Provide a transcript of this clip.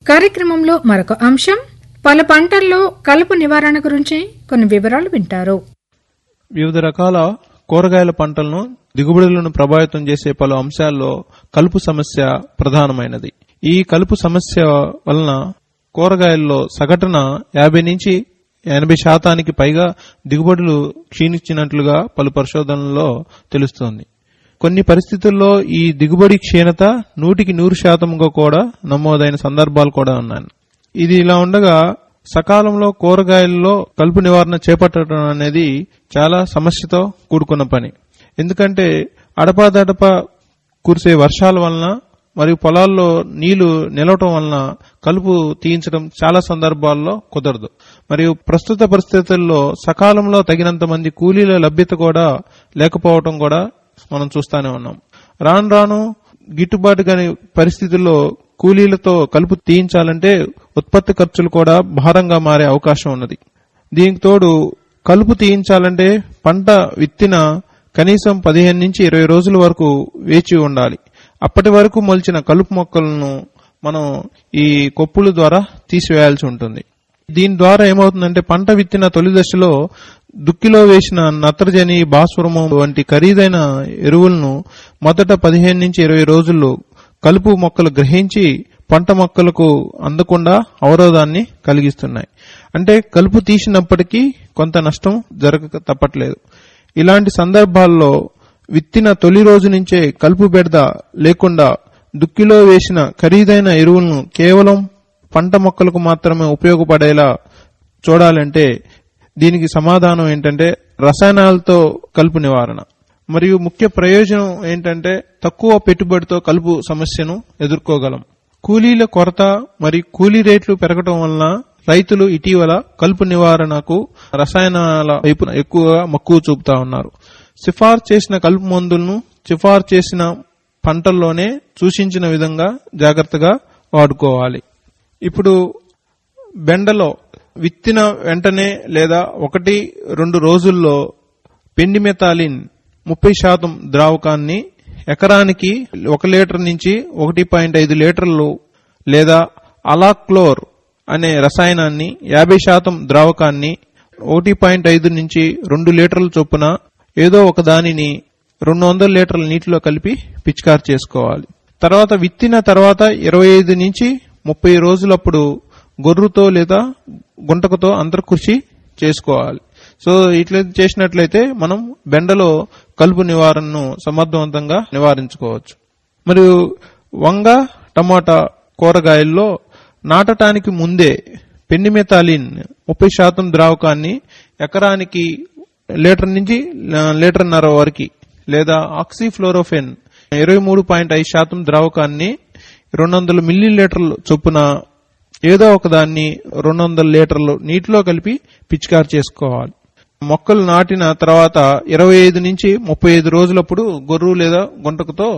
కార్యక్రమంలో మరొక అంశం పలు పంటల్లో కలుపు నివారణ గురించి కొన్ని వివరాలు వింటారు వివిధ రకాల కూరగాయల పంటలను దిగుబడులను ప్రభావితం చేసే పలు అంశాల్లో కలుపు సమస్య ప్రధానమైనది ఈ కలుపు సమస్య వలన కూరగాయల్లో సగటున యాభై నుంచి ఎనభై శాతానికి పైగా దిగుబడులు క్షీణించినట్లుగా పలు పరిశోధనల్లో తెలుస్తోంది కొన్ని పరిస్థితుల్లో ఈ దిగుబడి క్షీణత నూటికి నూరు శాతంగా కూడా నమోదైన సందర్భాలు కూడా ఉన్నాయి ఇది ఇలా ఉండగా సకాలంలో కూరగాయల్లో కలుపు నివారణ చేపట్టడం అనేది చాలా సమస్యతో కూడుకున్న పని ఎందుకంటే అడపాదడపా కురిసే వర్షాల వలన మరియు పొలాల్లో నీళ్లు నిలవటం వలన కలుపు తీయించడం చాలా సందర్భాల్లో కుదరదు మరియు ప్రస్తుత పరిస్థితుల్లో సకాలంలో తగినంత మంది కూలీల లభ్యత కూడా లేకపోవటం కూడా మనం చూస్తానే ఉన్నాం రాను రాను గిట్టుబాటు కాని పరిస్థితుల్లో కూలీలతో కలుపు తీయించాలంటే ఉత్పత్తి ఖర్చులు కూడా భారంగా మారే అవకాశం ఉన్నది దీనికి తోడు కలుపు తీయించాలంటే పంట విత్తిన కనీసం పదిహేను నుంచి ఇరవై రోజుల వరకు వేచి ఉండాలి అప్పటి వరకు మొలిచిన కలుపు మొక్కలను మనం ఈ కొప్పుల ద్వారా తీసివేయాల్సి ఉంటుంది దీని ద్వారా ఏమవుతుందంటే పంట విత్తిన తొలి దశలో దుక్కిలో వేసిన నత్రజని భాస్వరము వంటి ఖరీదైన ఎరువులను మొదట పదిహేను నుంచి ఇరవై రోజుల్లో కలుపు మొక్కలు గ్రహించి పంట మొక్కలకు అందకుండా అవరోధాన్ని కలిగిస్తున్నాయి అంటే కలుపు తీసినప్పటికీ కొంత నష్టం జరగక తప్పట్లేదు ఇలాంటి సందర్భాల్లో విత్తిన తొలి రోజు నుంచే కలుపు బెడద లేకుండా దుక్కిలో వేసిన ఖరీదైన ఎరువులను కేవలం పంట మొక్కలకు మాత్రమే ఉపయోగపడేలా చూడాలంటే దీనికి సమాధానం ఏంటంటే రసాయనాలతో కలుపు నివారణ మరియు ముఖ్య ప్రయోజనం ఏంటంటే తక్కువ పెట్టుబడితో కలుపు సమస్యను ఎదుర్కోగలం కూలీల కొరత మరియు కూలీ రేట్లు పెరగటం వలన రైతులు ఇటీవల కలుపు నివారణకు రసాయనాల వైపు ఎక్కువగా మక్కువ చూపుతా ఉన్నారు సిఫార్సు చేసిన కలుపు మందులను సిఫార్సు చేసిన పంటల్లోనే సూచించిన విధంగా జాగ్రత్తగా వాడుకోవాలి ఇప్పుడు బెండలో విత్తిన వెంటనే లేదా ఒకటి రెండు రోజుల్లో పెండిమెతాలిన్ ముప్పై శాతం ద్రావకాన్ని ఎకరానికి ఒక లీటర్ నుంచి ఒకటి పాయింట్ ఐదు లీటర్లు లేదా అలాక్లోర్ అనే రసాయనాన్ని యాభై శాతం ద్రావకాన్ని ఒకటి పాయింట్ ఐదు నుంచి రెండు లీటర్ల చొప్పున ఏదో ఒక దానిని రెండు వందల లీటర్ల నీటిలో కలిపి పిచికారి చేసుకోవాలి తర్వాత విత్తిన తర్వాత ఇరవై ఐదు నుంచి ముప్పై రోజులప్పుడు గొర్రుతో లేదా గుంటకతో అంతర్కృషి చేసుకోవాలి సో ఇట్లా చేసినట్లయితే మనం బెండలో కలుపు నివారణను సమర్థవంతంగా నివారించుకోవచ్చు మరియు వంగ టమాటా కూరగాయల్లో నాటటానికి ముందే పెండిమెతాలిన్ ముప్పై శాతం ద్రావకాన్ని ఎకరానికి లీటర్ నుంచి లీటర్న్నర వరకు లేదా ఆక్సిఫ్లోరోఫెన్ ఇరవై మూడు పాయింట్ ఐదు శాతం ద్రావకాన్ని రెండు వందల మిల్లీ లీటర్లు చొప్పున ఏదో ఒక దాన్ని రెండు వందల లీటర్లు నీటిలో కలిపి పిచికారి చేసుకోవాలి మొక్కలు నాటిన తర్వాత ఇరవై ఐదు నుంచి ముప్పై ఐదు రోజులప్పుడు గొర్రు లేదా గుంటకతో